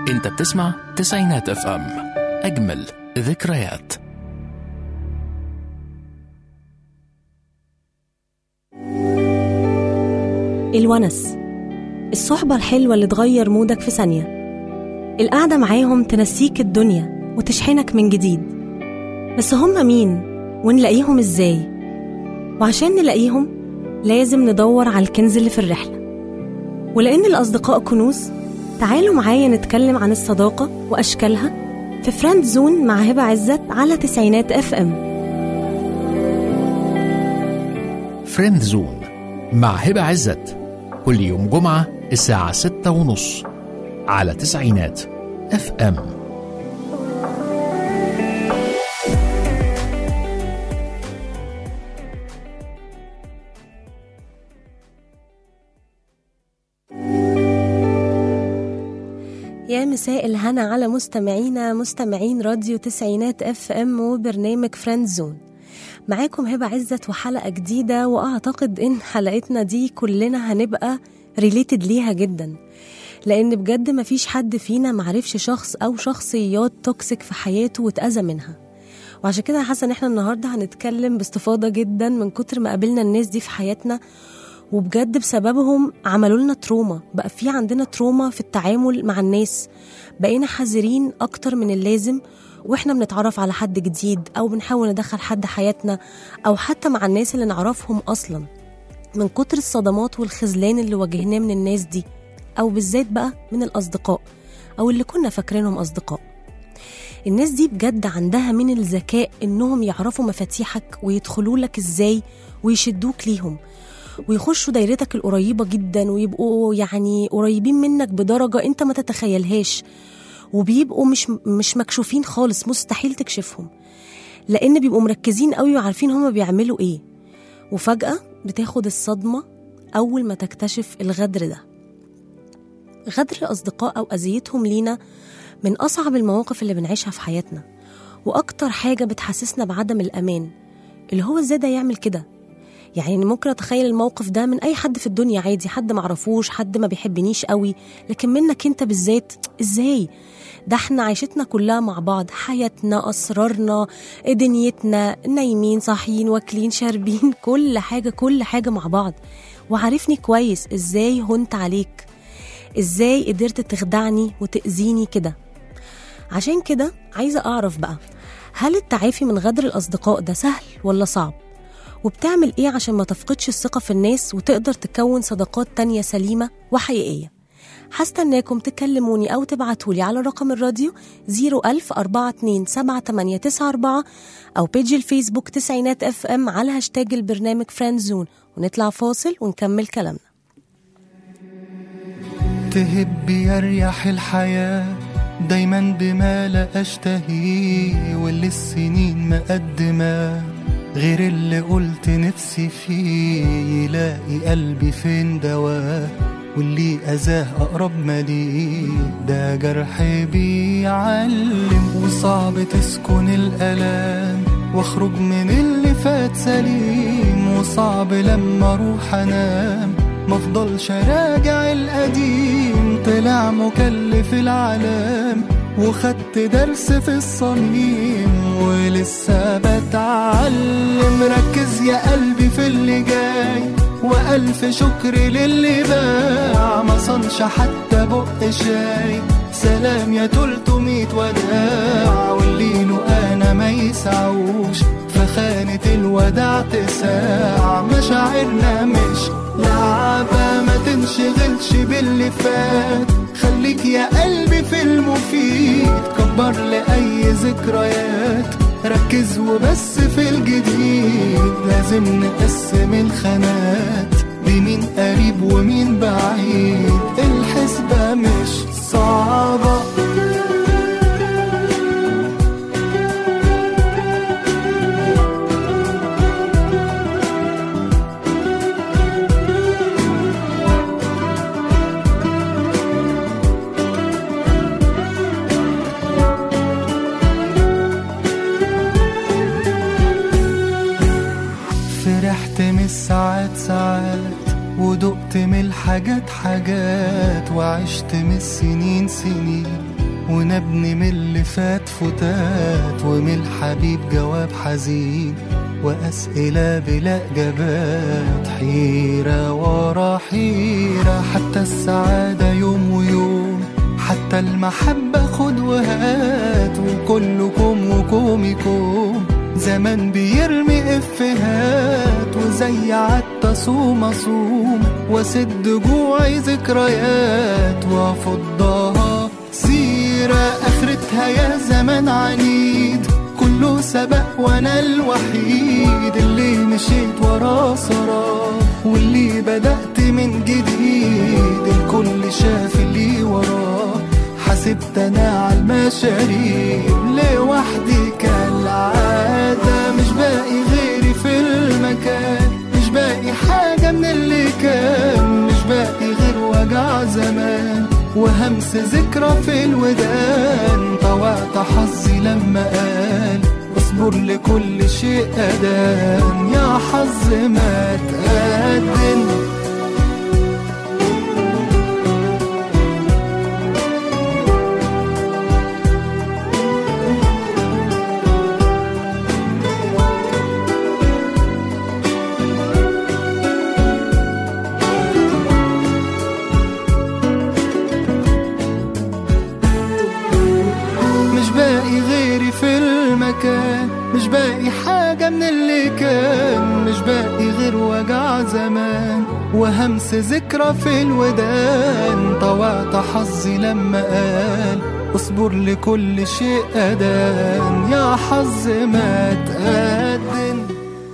انت بتسمع تسعينات اف ام اجمل ذكريات الونس الصحبة الحلوة اللي تغير مودك في ثانية القعدة معاهم تنسيك الدنيا وتشحنك من جديد بس هم مين ونلاقيهم ازاي وعشان نلاقيهم لازم ندور على الكنز اللي في الرحلة ولأن الأصدقاء كنوز تعالوا معايا نتكلم عن الصداقة وأشكالها في فريند زون مع هبة عزت على تسعينات اف ام فريند زون مع هبة عزت كل يوم جمعة الساعة ستة ونص على تسعينات اف ام يا مساء الهنا على مستمعينا مستمعين راديو تسعينات اف ام وبرنامج فريند زون معاكم هبة عزت وحلقة جديدة وأعتقد إن حلقتنا دي كلنا هنبقى ريليتد ليها جدا لأن بجد مفيش حد فينا معرفش شخص أو شخصيات توكسيك في حياته واتأذى منها وعشان كده حاسة إن احنا النهاردة هنتكلم باستفاضة جدا من كتر ما قابلنا الناس دي في حياتنا وبجد بسببهم عملوا لنا تروما بقى في عندنا تروما في التعامل مع الناس بقينا حذرين أكتر من اللازم واحنا بنتعرف على حد جديد او بنحاول ندخل حد حياتنا او حتى مع الناس اللي نعرفهم اصلا من كتر الصدمات والخذلان اللي واجهناه من الناس دي او بالذات بقى من الاصدقاء او اللي كنا فاكرينهم اصدقاء الناس دي بجد عندها من الذكاء انهم يعرفوا مفاتيحك ويدخلوا لك ازاي ويشدوك ليهم ويخشوا دايرتك القريبة جدا ويبقوا يعني قريبين منك بدرجة انت ما تتخيلهاش وبيبقوا مش مش مكشوفين خالص مستحيل تكشفهم لان بيبقوا مركزين قوي وعارفين هما بيعملوا ايه وفجأة بتاخد الصدمة أول ما تكتشف الغدر ده غدر الأصدقاء أو أذيتهم لينا من أصعب المواقف اللي بنعيشها في حياتنا وأكتر حاجة بتحسسنا بعدم الأمان اللي هو إزاي ده يعمل كده يعني ممكن اتخيل الموقف ده من اي حد في الدنيا عادي حد معرفوش حد ما بيحبنيش قوي لكن منك انت بالذات ازاي ده احنا عيشتنا كلها مع بعض حياتنا اسرارنا دنيتنا نايمين صاحيين واكلين شاربين كل حاجه كل حاجه مع بعض وعارفني كويس ازاي هنت عليك ازاي قدرت تخدعني وتاذيني كده عشان كده عايزه اعرف بقى هل التعافي من غدر الاصدقاء ده سهل ولا صعب وبتعمل ايه عشان ما تفقدش الثقة في الناس وتقدر تكون صداقات تانية سليمة وحقيقية هستناكم تكلموني أو تبعتولي على رقم الراديو 01000 427 أو بيج الفيسبوك تسعينات اف ام على هاشتاج البرنامج فريند زون ونطلع فاصل ونكمل كلامنا تهب يريح الحياة دايما بما لا أشتهيه واللي السنين مقدمة غير اللي قلت نفسي فيه يلاقي قلبي فين دواه واللي أذاه أقرب ما ليه ده جرح بيعلم وصعب تسكن الألام واخرج من اللي فات سليم وصعب لما اروح انام مفضلش راجع القديم طلع مكلف العالم وخدت درس في الصميم ولسه بتعلم ركز يا قلبي في اللي جاي وألف شكر للي باع ما صنش حتى بق شاي سلام يا تلتمية وداع واللي له أنا ما يسعوش فخانة الوداع تساع مشاعرنا مش لعبة ما تنشغلش باللي فات خليك يا قلبي في المفيد كبر لأي ذكريات ركز وبس في الجديد لازم نقسم الخانات بمين قريب ومين بعيد الحسبة مش صعبة فرحت من الساعات ساعات ودقت من حاجات حاجات وعشت من السنين سنين ونبني من اللي فات فتات ومن الحبيب جواب حزين وأسئلة بلا إجابات حيرة ورا حيرة حتى السعادة يوم ويوم حتى المحبة خد وهات وكلكم وكومكم زمان بيرمي افهات وزي عدت اصوم اصوم واسد جوعي ذكريات وافضها سيرة اخرتها يا زمان عنيد كله سبق وانا الوحيد اللي مشيت وراه سراه واللي بدأت من جديد الكل شاف اللي وراه حسبت انا على المشاريب لوحدي كالعادة مش باقي غيري في المكان مش باقي حاجة من اللي كان مش باقي غير وجع زمان وهمس ذكرى في الودان طوعت حظي لما قال اصبر لكل شيء أدان يا حظ ما تقدم مش باقي غيري في المكان مش باقي حاجة من اللي كان مش باقي غير وجع زمان وهمس ذكرى في الودان طوعت حظي لما قال اصبر لكل شيء أدان يا حظ ما تقدم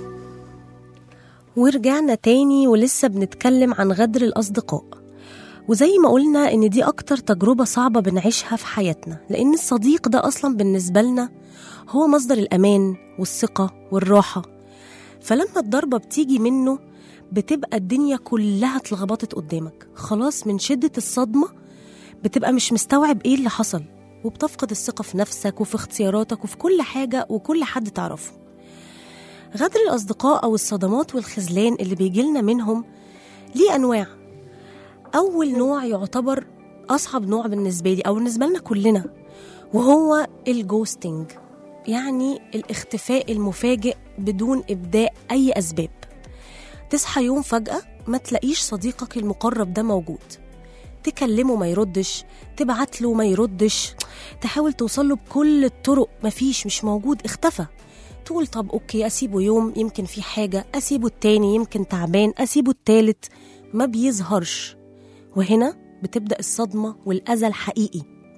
ورجعنا تاني ولسه بنتكلم عن غدر الأصدقاء وزي ما قلنا إن دي أكتر تجربة صعبة بنعيشها في حياتنا لأن الصديق ده أصلا بالنسبة لنا هو مصدر الأمان والثقة والراحة فلما الضربة بتيجي منه بتبقى الدنيا كلها اتلخبطت قدامك خلاص من شدة الصدمة بتبقى مش مستوعب ايه اللي حصل وبتفقد الثقة في نفسك وفي اختياراتك وفي كل حاجة وكل حد تعرفه غدر الأصدقاء أو الصدمات والخذلان اللي بيجيلنا منهم ليه أنواع أول نوع يعتبر أصعب نوع بالنسبة لي أو بالنسبة لنا كلنا وهو الجوستنج يعني الاختفاء المفاجئ بدون إبداء أي أسباب تصحى يوم فجأة ما تلاقيش صديقك المقرب ده موجود تكلمه ما يردش تبعت له ما يردش تحاول توصل له بكل الطرق مفيش مش موجود اختفى تقول طب اوكي اسيبه يوم يمكن في حاجة اسيبه التاني يمكن تعبان اسيبه التالت ما بيظهرش وهنا بتبدأ الصدمة والأذى الحقيقي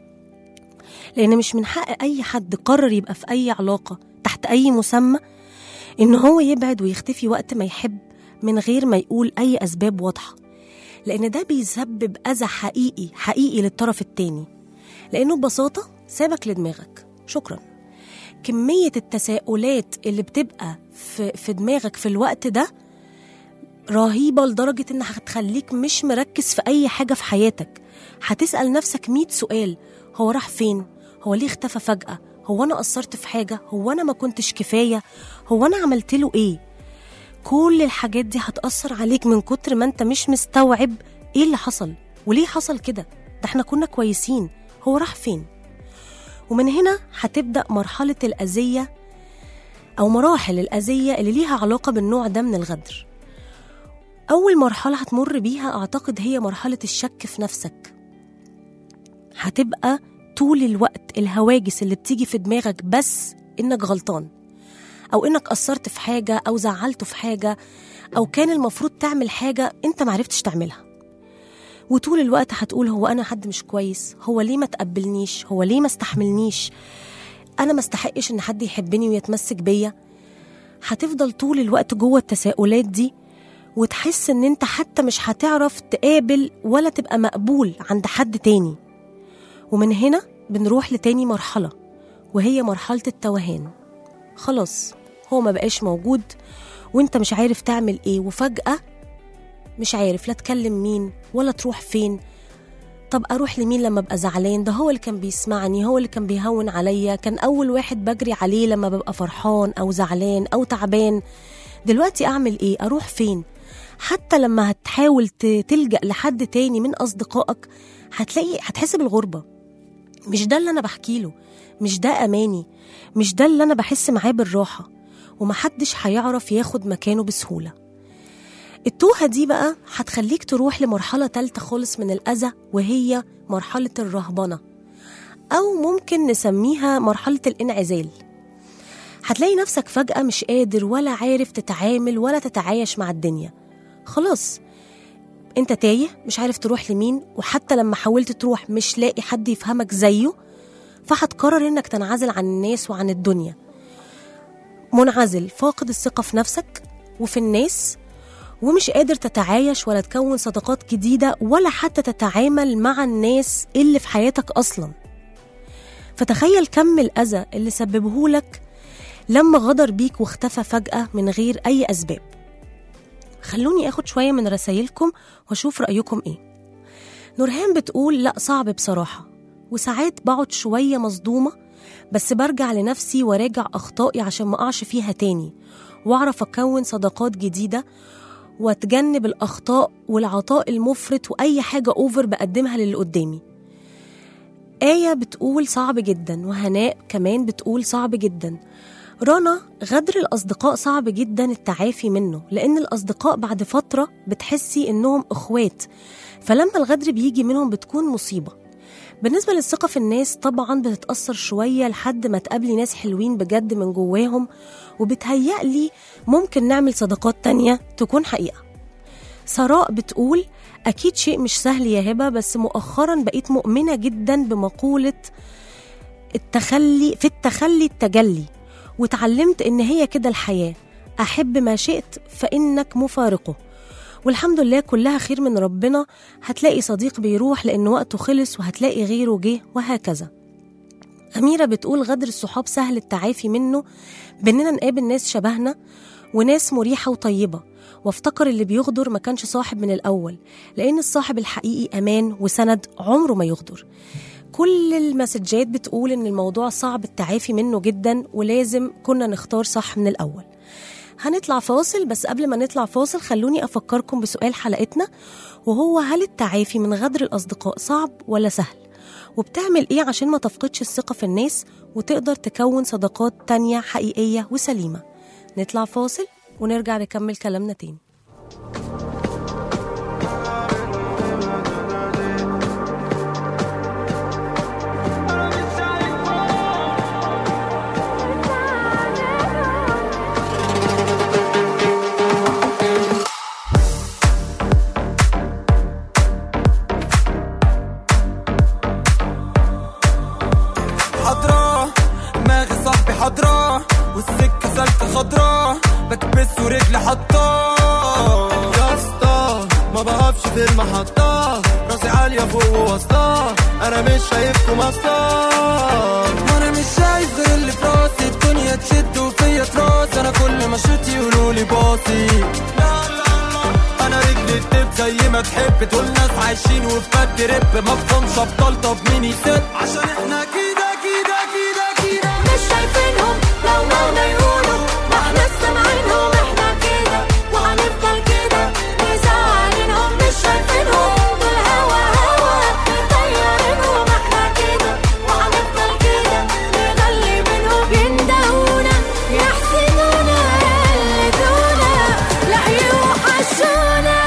لأن مش من حق أي حد قرر يبقى في أي علاقة تحت أي مسمى إن هو يبعد ويختفي وقت ما يحب من غير ما يقول أي أسباب واضحة لأن ده بيسبب أذى حقيقي حقيقي للطرف التاني لأنه ببساطة سابك لدماغك شكرا كمية التساؤلات اللي بتبقى في, في دماغك في الوقت ده رهيبة لدرجة إنها هتخليك مش مركز في أي حاجة في حياتك هتسأل نفسك مية سؤال هو راح فين؟ هو ليه اختفى فجأة؟ هو أنا قصرت في حاجة؟ هو أنا ما كنتش كفاية؟ هو أنا عملت له إيه؟ كل الحاجات دي هتأثر عليك من كتر ما أنت مش مستوعب إيه اللي حصل؟ وليه حصل كده؟ ده احنا كنا كويسين هو راح فين؟ ومن هنا هتبدأ مرحلة الأذية أو مراحل الأذية اللي ليها علاقة بالنوع ده من الغدر أول مرحلة هتمر بيها أعتقد هي مرحلة الشك في نفسك هتبقى طول الوقت الهواجس اللي بتيجي في دماغك بس إنك غلطان أو إنك قصرت في حاجة أو زعلته في حاجة أو كان المفروض تعمل حاجة أنت معرفتش تعملها وطول الوقت هتقول هو أنا حد مش كويس هو ليه ما تقبلنيش هو ليه ما استحملنيش أنا ما استحقش إن حد يحبني ويتمسك بيا هتفضل طول الوقت جوه التساؤلات دي وتحس ان انت حتى مش هتعرف تقابل ولا تبقى مقبول عند حد تاني ومن هنا بنروح لتاني مرحلة وهي مرحلة التوهان خلاص هو ما بقاش موجود وانت مش عارف تعمل ايه وفجأة مش عارف لا تكلم مين ولا تروح فين طب اروح لمين لما ابقى زعلان ده هو اللي كان بيسمعني هو اللي كان بيهون عليا كان اول واحد بجري عليه لما ببقى فرحان او زعلان او تعبان دلوقتي اعمل ايه اروح فين حتى لما هتحاول ت- تلجأ لحد تاني من أصدقائك هتلاقي هتحس بالغربة مش ده اللي أنا بحكيله مش ده أماني مش ده اللي أنا بحس معاه بالراحة ومحدش هيعرف ياخد مكانه بسهولة التوهة دي بقى هتخليك تروح لمرحلة تالتة خالص من الأذى وهي مرحلة الرهبنة أو ممكن نسميها مرحلة الانعزال هتلاقي نفسك فجأة مش قادر ولا عارف تتعامل ولا تتعايش مع الدنيا خلاص انت تايه مش عارف تروح لمين وحتى لما حاولت تروح مش لاقي حد يفهمك زيه فهتقرر انك تنعزل عن الناس وعن الدنيا منعزل فاقد الثقة في نفسك وفي الناس ومش قادر تتعايش ولا تكون صداقات جديدة ولا حتى تتعامل مع الناس اللي في حياتك أصلا فتخيل كم الأذى اللي سببه لك لما غدر بيك واختفى فجأة من غير أي أسباب خلوني أخد شوية من رسايلكم وأشوف رأيكم إيه نورهان بتقول لأ صعب بصراحة وساعات بقعد شوية مصدومة بس برجع لنفسي وراجع أخطائي عشان ما أقعش فيها تاني وأعرف أكون صداقات جديدة وأتجنب الأخطاء والعطاء المفرط وأي حاجة أوفر بقدمها للي قدامي آية بتقول صعب جدا وهناء كمان بتقول صعب جدا رنا غدر الأصدقاء صعب جدا التعافي منه لأن الأصدقاء بعد فترة بتحسي إنهم إخوات فلما الغدر بيجي منهم بتكون مصيبة بالنسبة للثقة في الناس طبعا بتتأثر شوية لحد ما تقابلي ناس حلوين بجد من جواهم وبتهيألي ممكن نعمل صداقات تانية تكون حقيقة سراء بتقول أكيد شيء مش سهل يا هبة بس مؤخرا بقيت مؤمنة جدا بمقولة التخلي في التخلي التجلي وتعلمت إن هي كده الحياة أحب ما شئت فإنك مفارقه والحمد لله كلها خير من ربنا هتلاقي صديق بيروح لأن وقته خلص وهتلاقي غيره جه وهكذا أميرة بتقول غدر الصحاب سهل التعافي منه بإننا نقابل ناس شبهنا وناس مريحة وطيبة وافتكر اللي بيغدر ما كانش صاحب من الأول لأن الصاحب الحقيقي أمان وسند عمره ما يغدر كل المسجات بتقول إن الموضوع صعب التعافي منه جدا ولازم كنا نختار صح من الأول هنطلع فاصل بس قبل ما نطلع فاصل خلوني أفكركم بسؤال حلقتنا وهو هل التعافي من غدر الأصدقاء صعب ولا سهل؟ وبتعمل إيه عشان ما تفقدش الثقة في الناس وتقدر تكون صداقات تانية حقيقية وسليمة نطلع فاصل ونرجع نكمل كلامنا تاني حضراه دماغي صاحبي حضراه والسكة سلكة خضراه بكبس ورجلي حطاه يا اسطى ما بقفش في المحطة راسي عالية فوق ووسطاه أنا مش شايفكم أصلا وانا مش شايف غير اللي في راسي الدنيا تشد وفيا تراس انا كل ما شوت يقولوا لي باصي لا لا لا انا رجلي تدب زي ما تحب دول ناس عايشين وفي مد رب ما بفهمش ابطال طب مين يسد عشان احنا كده كده كده كده مش شايفينهم لو مهما يقولوا ما احنا سامعينهم احنا كده وهنفضل كده مزعلينهم مش شايفينهم والهوا هوا مطيرينهم احنا كده وهنفضل كده نغلي منهم يندهونا يحسدونا يقلدونا لا يوحشونا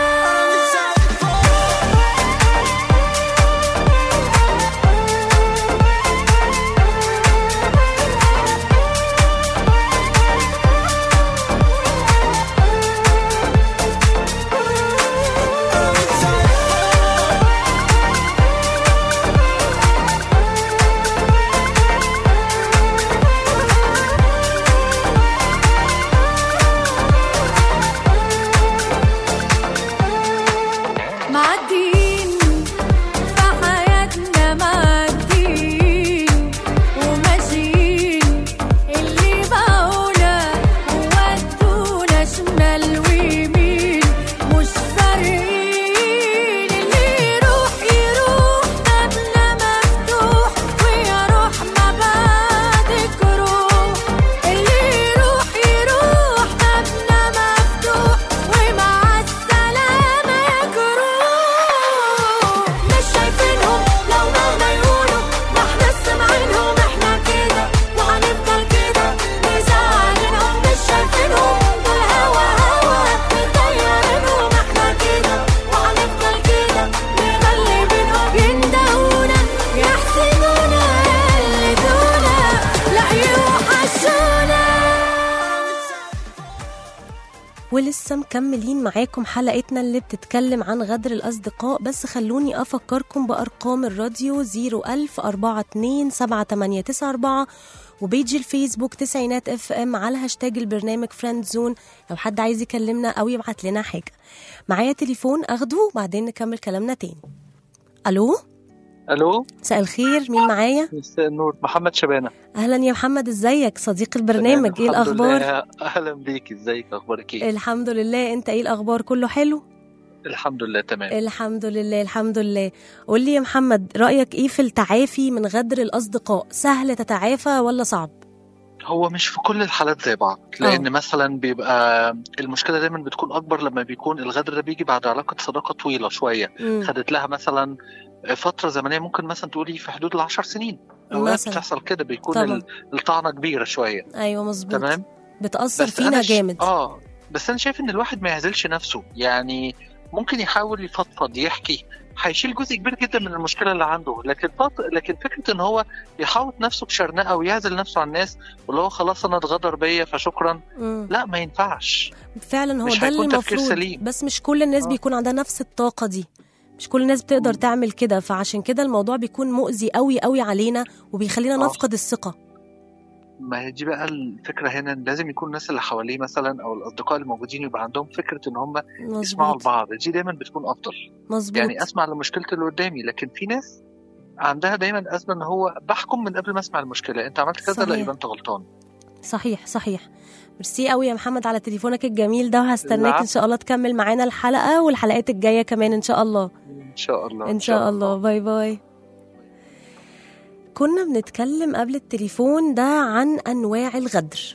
معديين في حياتنا معديين وماشيين اللي باعونا وودونا شمال ويمين مش فارقين اللي يروح يروح قبل مفتوح ويا روح ما بعدك روح اللي يروح يروح قبل مفتوح وما ولسه مكملين معاكم حلقتنا اللي بتتكلم عن غدر الأصدقاء بس خلوني أفكركم بأرقام الراديو 01042 وبيجي الفيسبوك تسعينات اف ام على هاشتاج البرنامج فريند زون لو حد عايز يكلمنا أو يبعت لنا حاجة معايا تليفون أخده وبعدين نكمل كلامنا تاني ألو الو مساء الخير مين معايا مساء النور محمد شبانه أهلا يا محمد ازيك صديق البرنامج ايه الحمد الأخبار لله. اهلا بيك ازيك اخبارك ايه الحمد لله انت ايه الأخبار كله حلو الحمد لله تمام الحمد لله الحمد لله قول لي يا محمد رأيك ايه في التعافي من غدر الأصدقاء سهل تتعافى ولا صعب هو مش في كل الحالات زي بعض لان مثلا بيبقى المشكله دايما بتكون اكبر لما بيكون الغدر ده بيجي بعد علاقه صداقه طويله شويه مم. خدت لها مثلا فتره زمنيه ممكن مثلا تقولي في حدود العشر سنين اوقات مثلا. بتحصل كده بيكون طبعا. ال- الطعنه كبيره شويه ايوه مظبوط تمام بتأثر بس فينا أنا ش- جامد اه بس انا شايف ان الواحد ما يعزلش نفسه يعني ممكن يحاول يفضفض يحكي هيشيل جزء كبير جدا من المشكله اللي عنده لكن فط... لكن فكره ان هو يحاوط نفسه بشرنقه ويعزل نفسه عن الناس واللي هو خلاص انا اتغدر بيا فشكرا مم. لا ما ينفعش فعلا هو مش ده اللي هيكون تفكير المفروض سليم. بس مش كل الناس آه. بيكون عندها نفس الطاقة دي مش كل الناس بتقدر مم. تعمل كده فعشان كده الموضوع بيكون مؤذي قوي قوي علينا وبيخلينا آه. نفقد الثقة ما هي دي بقى الفكره هنا إن لازم يكون الناس اللي حواليه مثلا او الاصدقاء الموجودين يبقى عندهم فكره ان هم يسمعوا مظبوط لبعض دي دايما بتكون افضل مظبوط يعني اسمع لمشكله اللي قدامي لكن في ناس عندها دايما ازمه ان هو بحكم من قبل ما اسمع المشكله انت عملت كذا لا صحيح. يبقى انت غلطان صحيح صحيح ميرسي قوي يا محمد على تليفونك الجميل ده وهستناك ان العفو. شاء الله تكمل معانا الحلقة والحلقات الجاية كمان ان شاء الله ان شاء الله ان شاء الله باي باي كنا بنتكلم قبل التليفون ده عن انواع الغدر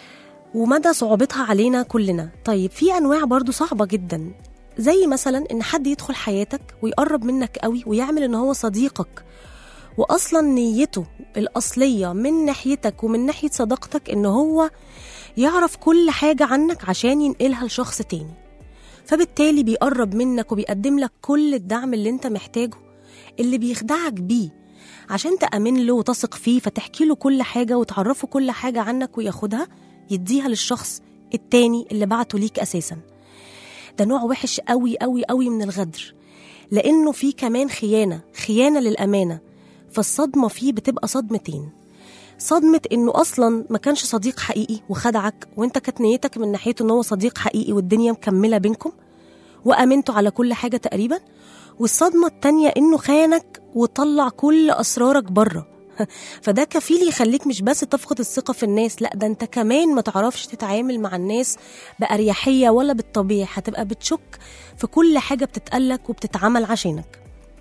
ومدى صعوبتها علينا كلنا طيب في انواع برضو صعبة جدا زي مثلا ان حد يدخل حياتك ويقرب منك قوي ويعمل ان هو صديقك واصلا نيته الاصلية من ناحيتك ومن ناحية صداقتك ان هو يعرف كل حاجة عنك عشان ينقلها لشخص تاني فبالتالي بيقرب منك وبيقدم لك كل الدعم اللي انت محتاجه اللي بيخدعك بيه عشان تأمن له وتثق فيه فتحكي له كل حاجة وتعرفه كل حاجة عنك وياخدها يديها للشخص التاني اللي بعته ليك أساسا ده نوع وحش قوي قوي قوي من الغدر لأنه فيه كمان خيانة خيانة للأمانة فالصدمة فيه بتبقى صدمتين صدمة إنه أصلا ما كانش صديق حقيقي وخدعك وإنت كانت نيتك من ناحيته إن هو صديق حقيقي والدنيا مكملة بينكم وأمنته على كل حاجة تقريبا والصدمة التانية إنه خانك وطلع كل أسرارك بره فده كفيل يخليك مش بس تفقد الثقة في الناس لا ده انت كمان ما تعرفش تتعامل مع الناس بأريحية ولا بالطبيعي هتبقى بتشك في كل حاجة بتتقالك وبتتعمل عشانك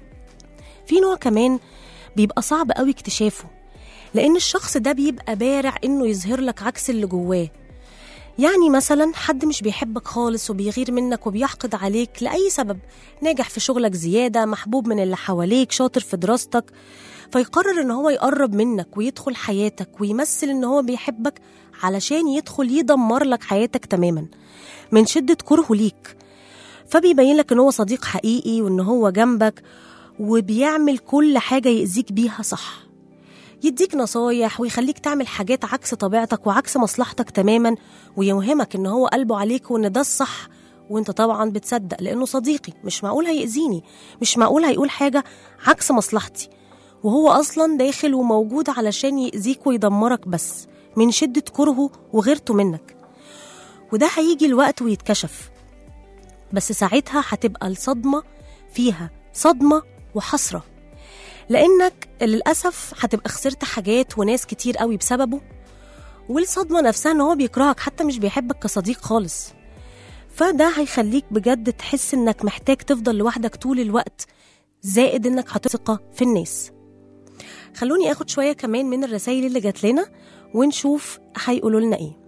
في نوع كمان بيبقى صعب قوي اكتشافه لأن الشخص ده بيبقى بارع إنه يظهر لك عكس اللي جواه يعني مثلا حد مش بيحبك خالص وبيغير منك وبيحقد عليك لأي سبب ناجح في شغلك زيادة محبوب من اللي حواليك شاطر في دراستك فيقرر ان هو يقرب منك ويدخل حياتك ويمثل ان هو بيحبك علشان يدخل يدمر لك حياتك تماما من شدة كرهه ليك فبيبين لك ان هو صديق حقيقي وان هو جنبك وبيعمل كل حاجة يأذيك بيها صح يديك نصايح ويخليك تعمل حاجات عكس طبيعتك وعكس مصلحتك تماما ويوهمك ان هو قلبه عليك وان ده الصح وانت طبعا بتصدق لانه صديقي مش معقول هيأذيني مش معقول هيقول حاجة عكس مصلحتي وهو اصلا داخل وموجود علشان يأذيك ويدمرك بس من شدة كرهه وغيرته منك وده هيجي الوقت ويتكشف بس ساعتها هتبقى الصدمة فيها صدمة وحسرة لأنك للأسف هتبقى خسرت حاجات وناس كتير قوي بسببه والصدمة نفسها إن هو بيكرهك حتى مش بيحبك كصديق خالص فده هيخليك بجد تحس إنك محتاج تفضل لوحدك طول الوقت زائد إنك هتثق في الناس خلوني اخد شويه كمان من الرسائل اللي جات لنا ونشوف هيقولوا لنا ايه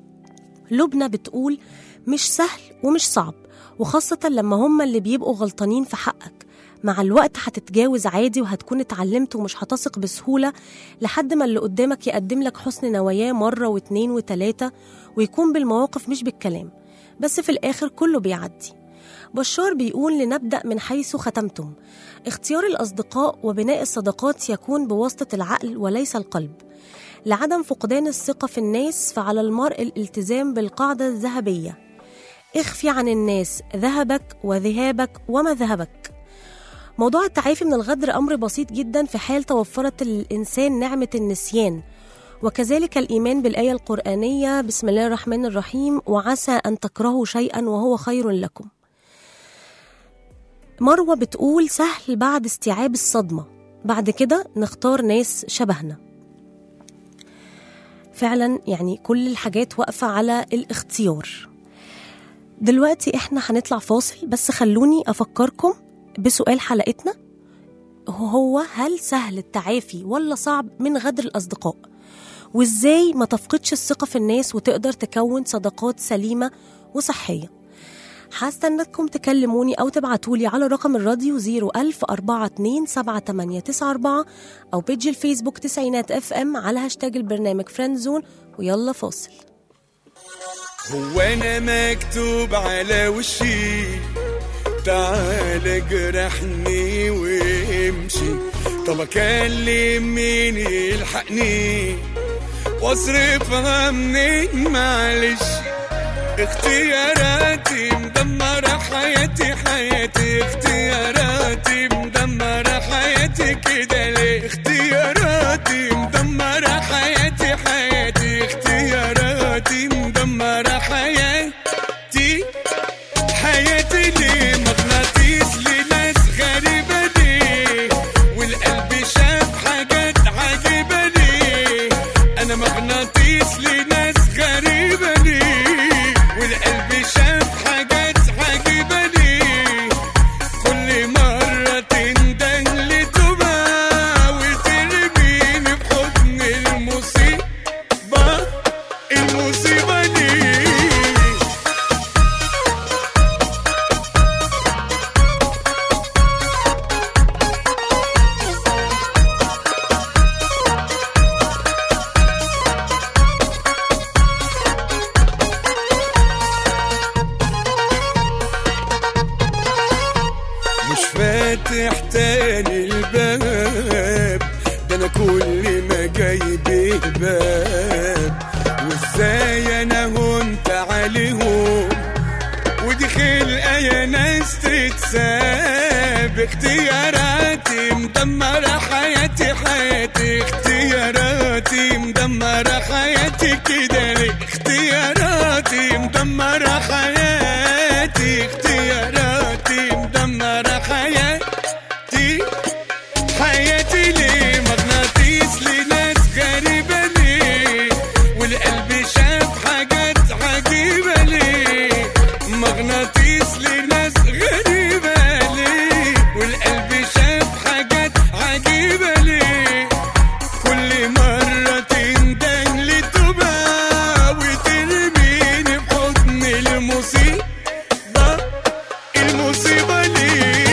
لبنى بتقول مش سهل ومش صعب وخاصة لما هم اللي بيبقوا غلطانين في حقك مع الوقت هتتجاوز عادي وهتكون اتعلمت ومش هتثق بسهولة لحد ما اللي قدامك يقدم لك حسن نواياه مرة واتنين وتلاتة ويكون بالمواقف مش بالكلام بس في الآخر كله بيعدي بشار بيقول لنبدأ من حيث ختمتم اختيار الأصدقاء وبناء الصداقات يكون بواسطة العقل وليس القلب لعدم فقدان الثقة في الناس فعلى المرء الالتزام بالقاعدة الذهبية اخفي عن الناس ذهبك وذهابك وما ذهبك موضوع التعافي من الغدر أمر بسيط جدا في حال توفرت للإنسان نعمة النسيان وكذلك الإيمان بالآية القرآنية بسم الله الرحمن الرحيم وعسى أن تكرهوا شيئا وهو خير لكم مروة بتقول سهل بعد استيعاب الصدمة بعد كده نختار ناس شبهنا فعلا يعني كل الحاجات واقفة على الاختيار دلوقتي احنا هنطلع فاصل بس خلوني أفكركم بسؤال حلقتنا هو هل سهل التعافي ولا صعب من غدر الأصدقاء وإزاي ما تفقدش الثقة في الناس وتقدر تكون صداقات سليمة وصحية هستناكم تكلموني أو تبعتولي على رقم الراديو 01000 42 7894 أو بيج الفيسبوك تسعينات اف ام على هاشتاج البرنامج فريند زون ويلا فاصل هو انا مكتوب على وشي تعال جرحني وامشي طب اكلم مين يلحقني واصرفها منين معلش اختياراتي مدمرة حياتي حياتي اختياراتي مدمرة حياتي كده ليه اختياراتي مدمرة حياتي حياتي اختياراتي مدمرة حياتي حياتي ليه مغناطيس لناس غريبة ليه والقلب شاف حاجات عجيبة ليه أنا مغناطيس لناس غريبة ليه والقلب شاف حاجات عجيبة ليه كل مرة تندن لتوبة وترميني في حضن المصيبة المصيبة ليه مش فاتح تاني الباب ده انا كل ما جايب باب وازاي انا هنت عليهم ودي خلقه يا ناس تتساب اختياراتي مدمرة حياتي حياتي اختياراتي مدمرة حياتي كده ليه اختياراتي مدمرة حياتي اختياراتي مدمرة حياتي حياتي ليه مغناطيس لناس غريبة ليه والقلب شاف حاجات عجيبة ليه مغناطيس لناس غريبة ليه والقلب شاف حاجات عجيبة ليه كل مرة تندن لتوبة وترميني في حضن المصيبة المصيبة ليه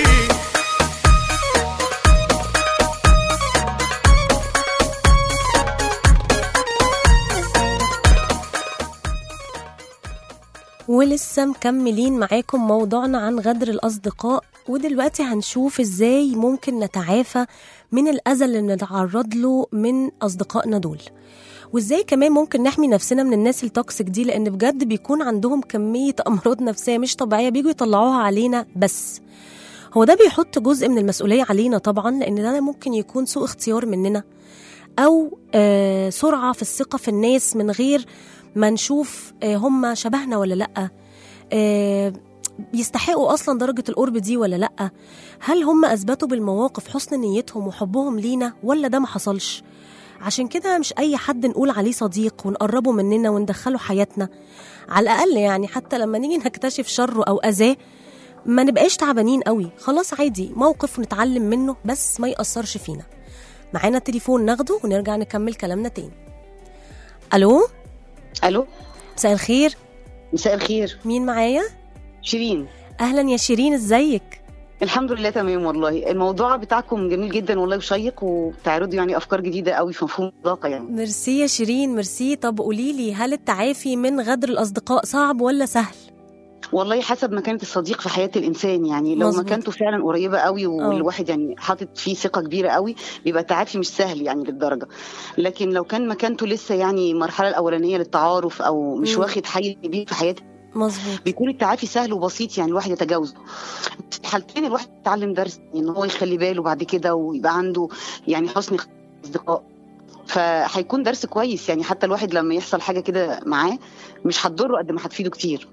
ولسه مكملين معاكم موضوعنا عن غدر الأصدقاء ودلوقتي هنشوف ازاي ممكن نتعافى من الأذى اللي بنتعرض له من أصدقائنا دول وازاي كمان ممكن نحمي نفسنا من الناس التوكسيك دي لأن بجد بيكون عندهم كمية أمراض نفسية مش طبيعية بيجوا يطلعوها علينا بس هو ده بيحط جزء من المسؤولية علينا طبعا لأن ده ممكن يكون سوء اختيار مننا أو آه سرعة في الثقة في الناس من غير ما نشوف آه هم شبهنا ولا لأ آه بيستحقوا أصلا درجة القرب دي ولا لأ هل هم أثبتوا بالمواقف حسن نيتهم وحبهم لينا ولا ده ما حصلش عشان كده مش أي حد نقول عليه صديق ونقربه مننا وندخله حياتنا على الأقل يعني حتى لما نيجي نكتشف شره أو أذاه ما نبقاش تعبانين قوي خلاص عادي موقف نتعلم منه بس ما يأثرش فينا معانا تليفون ناخده ونرجع نكمل كلامنا تاني ألو الو مساء الخير مساء الخير مين معايا شيرين اهلا يا شيرين ازيك الحمد لله تمام والله الموضوع بتاعكم جميل جدا والله وشيق وبتعرضوا يعني افكار جديده قوي في مفهوم الصداقه يعني ميرسي يا شيرين ميرسي طب قولي لي هل التعافي من غدر الاصدقاء صعب ولا سهل والله حسب مكانه الصديق في حياه الانسان يعني لو مظبوط. مكانته فعلا قريبه قوي والواحد يعني حاطط فيه ثقه كبيره قوي بيبقى التعافي مش سهل يعني للدرجه لكن لو كان مكانته لسه يعني المرحله الاولانيه للتعارف او مش مم. واخد حيز كبير في حياه مظبوط بيكون التعافي سهل وبسيط يعني الواحد يتجاوزه في الحالتين الواحد يتعلم درس ان هو يخلي باله بعد كده ويبقى عنده يعني حسن اصدقاء فهيكون درس كويس يعني حتى الواحد لما يحصل حاجه كده معاه مش هتضره قد ما هتفيده كتير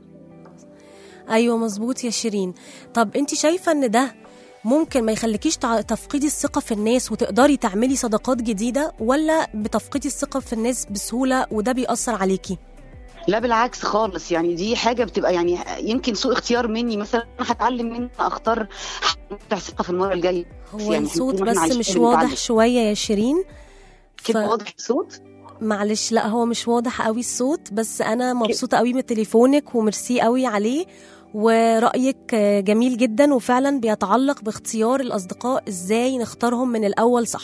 ايوه مظبوط يا شيرين طب انت شايفه ان ده ممكن ما يخليكيش تع- تفقدي الثقه في الناس وتقدري تعملي صداقات جديده ولا بتفقدي الثقه في الناس بسهوله وده بيأثر عليكي لا بالعكس خالص يعني دي حاجه بتبقى يعني يمكن سوء اختيار مني مثلا انا هتعلم مني اختار بتاع ثقه في المره الجايه هو يعني الصوت طول ما إحنا بس عايشين مش بنتعلم. واضح شويه يا شيرين كده ف- واضح الصوت معلش لا هو مش واضح قوي الصوت بس انا مبسوطه قوي من تليفونك وميرسي قوي عليه ورأيك آه، جميل جدا وفعلا بيتعلق باختيار الأصدقاء ازاي نختارهم من الأول صح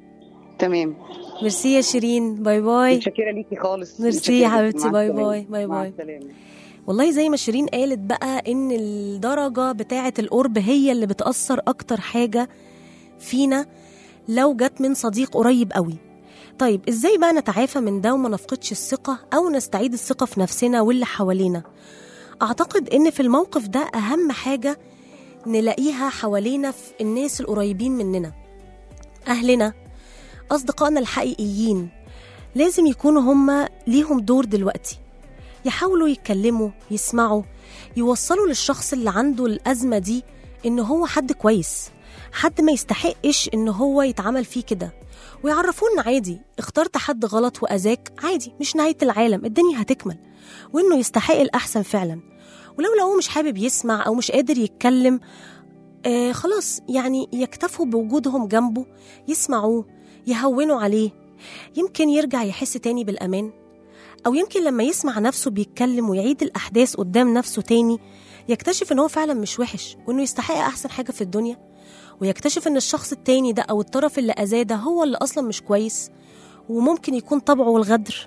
تمام ميرسي يا شيرين باي باي متشكره ليكي خالص ميرسي متشكرة يا ليكي. حبيبتي، مع باي السلامة. باي، باي مع باي. السلامة. والله زي ما شيرين قالت بقى ان الدرجة بتاعة القرب هي اللي بتأثر أكتر حاجة فينا لو جت من صديق قريب قوي طيب ازاي بقى نتعافى من ده وما نفقدش الثقة أو نستعيد الثقة في نفسنا واللي حوالينا أعتقد إن في الموقف ده أهم حاجة نلاقيها حوالينا في الناس القريبين مننا أهلنا أصدقائنا الحقيقيين لازم يكونوا هما ليهم دور دلوقتي يحاولوا يتكلموا يسمعوا يوصلوا للشخص اللي عنده الأزمة دي إن هو حد كويس حد ما يستحقش إن هو يتعمل فيه كده ويعرفونا عادي اخترت حد غلط وأذاك عادي مش نهاية العالم الدنيا هتكمل وإنه يستحق الأحسن فعلا ولو لقوه مش حابب يسمع أو مش قادر يتكلم آه خلاص يعني يكتفوا بوجودهم جنبه يسمعوه يهونوا عليه يمكن يرجع يحس تاني بالأمان أو يمكن لما يسمع نفسه بيتكلم ويعيد الأحداث قدام نفسه تاني يكتشف إن هو فعلا مش وحش وإنه يستحق أحسن حاجة في الدنيا ويكتشف إن الشخص التاني ده أو الطرف اللي أذاه ده هو اللي أصلا مش كويس وممكن يكون طبعه الغدر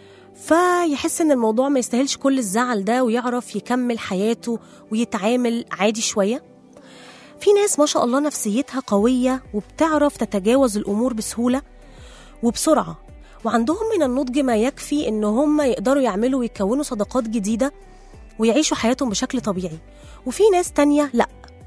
فيحس إن الموضوع ما يستاهلش كل الزعل ده ويعرف يكمل حياته ويتعامل عادي شوية في ناس ما شاء الله نفسيتها قوية وبتعرف تتجاوز الأمور بسهولة وبسرعة وعندهم من النضج ما يكفي إن هم يقدروا يعملوا ويكونوا صداقات جديدة ويعيشوا حياتهم بشكل طبيعي وفي ناس تانية لأ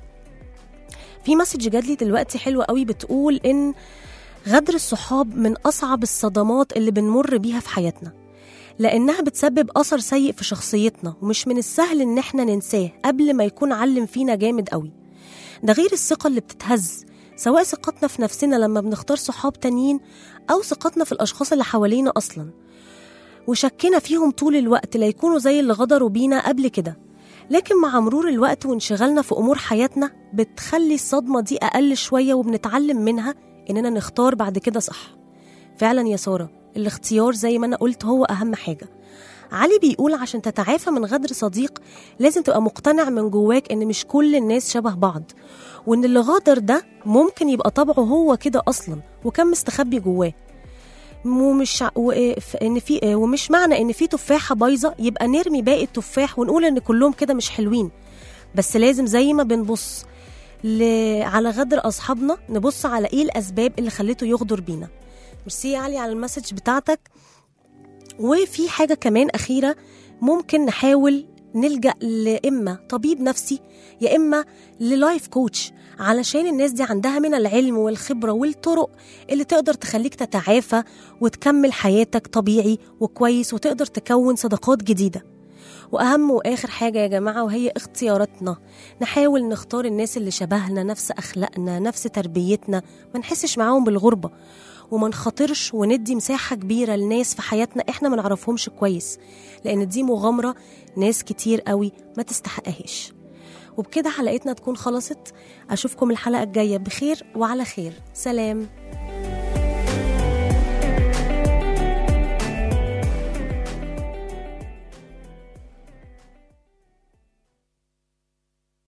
في مسج جات لي دلوقتي حلوة قوي بتقول إن غدر الصحاب من أصعب الصدمات اللي بنمر بيها في حياتنا لأنها بتسبب أثر سيء في شخصيتنا ومش من السهل إن إحنا ننساه قبل ما يكون علم فينا جامد قوي ده غير الثقة اللي بتتهز سواء ثقتنا في نفسنا لما بنختار صحاب تانيين أو ثقتنا في الأشخاص اللي حوالينا أصلا وشكنا فيهم طول الوقت لا يكونوا زي اللي غدروا بينا قبل كده لكن مع مرور الوقت وانشغالنا في أمور حياتنا بتخلي الصدمة دي أقل شوية وبنتعلم منها إننا نختار بعد كده صح فعلا يا سارة الاختيار زي ما أنا قلت هو أهم حاجة علي بيقول عشان تتعافى من غدر صديق لازم تبقى مقتنع من جواك ان مش كل الناس شبه بعض وان اللي غادر ده ممكن يبقى طبعه هو كده اصلا وكان مستخبي جواه ومش ع- و- ف- ان في ومش معنى ان في تفاحه بايظه يبقى نرمي باقي التفاح ونقول ان كلهم كده مش حلوين بس لازم زي ما بنبص ل... على غدر اصحابنا نبص على ايه الاسباب اللي خلته يغدر بينا ميرسي يا علي على المسج بتاعتك وفي حاجة كمان أخيرة ممكن نحاول نلجأ لإما طبيب نفسي يا إما للايف كوتش علشان الناس دي عندها من العلم والخبرة والطرق اللي تقدر تخليك تتعافى وتكمل حياتك طبيعي وكويس وتقدر تكون صداقات جديدة وأهم وآخر حاجة يا جماعة وهي اختياراتنا نحاول نختار الناس اللي شبهنا نفس أخلاقنا نفس تربيتنا ما نحسش معاهم بالغربة وما نخاطرش وندي مساحة كبيرة لناس في حياتنا احنا ما نعرفهمش كويس لأن دي مغامرة ناس كتير قوي ما تستحقهاش وبكده حلقتنا تكون خلصت أشوفكم الحلقة الجاية بخير وعلى خير سلام